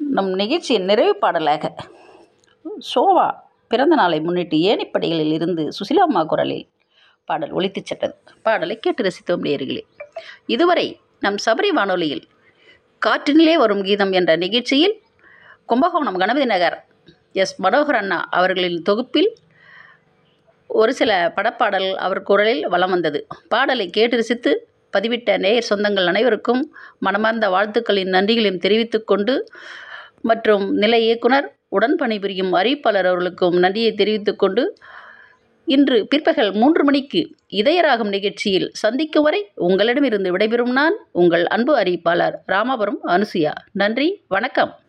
நம் நிகழ்ச்சியின் நிறைவு பாடலாக சோவா பிறந்த நாளை முன்னிட்டு ஏணிப்படிகளில் இருந்து சுசிலாம்மா குரலில் பாடல் ஒலித்துச் சென்றது பாடலை கேட்டு ரசித்தோம் நேர்களே இதுவரை நம் சபரி வானொலியில் காற்றினிலே வரும் கீதம் என்ற நிகழ்ச்சியில் கும்பகோணம் கணபதி நகர் எஸ் மனோகர் அண்ணா அவர்களின் தொகுப்பில் ஒரு சில படப்பாடல் அவர் குரலில் வலம் வந்தது பாடலை கேட்டு ரசித்து பதிவிட்ட நேயர் சொந்தங்கள் அனைவருக்கும் மனமார்ந்த வாழ்த்துக்களின் நன்றிகளையும் தெரிவித்துக் கொண்டு மற்றும் நிலை இயக்குனர் உடன் பணிபுரியும் அறிவிப்பாளர் அவர்களுக்கும் நன்றியை தெரிவித்துக் கொண்டு இன்று பிற்பகல் மூன்று மணிக்கு இதயராகம் நிகழ்ச்சியில் சந்திக்கும் வரை உங்களிடமிருந்து விடைபெறும் நான் உங்கள் அன்பு அறிவிப்பாளர் ராமபுரம் அனுசுயா நன்றி வணக்கம்